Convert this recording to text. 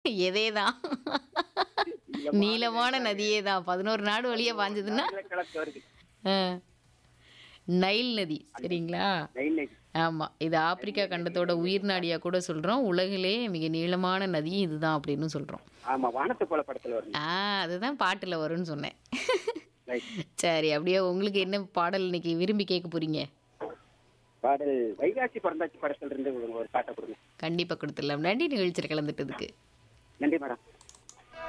எதே தான் நீளமான நதியே தான் பதினோரு நாடு வழியா பாஞ்சதுன்னா கிழக்கு வருது ஆ. நைல் நதி சரிங்களா நைல் நதி ஆமா இது ஆப்பிரிக்கா கண்டத்தோட உயிர் நாடியா கூட சொல்றோம் உலகிலே மிக நீளமான நதியும் இதுதான் அப்படின்னு சொல்றோம் ஆமா வானத்து போல படத்துல வருது ஆ அதுதான் பாட்டுல வரும்னு சொன்னேன் Right. சரி அப்படியே உங்களுக்கு என்ன பாடல் இன்னைக்கு விரும்பி கேட்க போறீங்க பாடல் வைகாசி பிறந்தாச்சு படத்துல இருந்து ஒரு ஒரு பாட்டை கொடுங்க கண்டிப்பா கொடுத்துடலாம் நன்றி நிகழ்ச்சியில் கலந்துட்டதுக்கு நன்றி மேடம்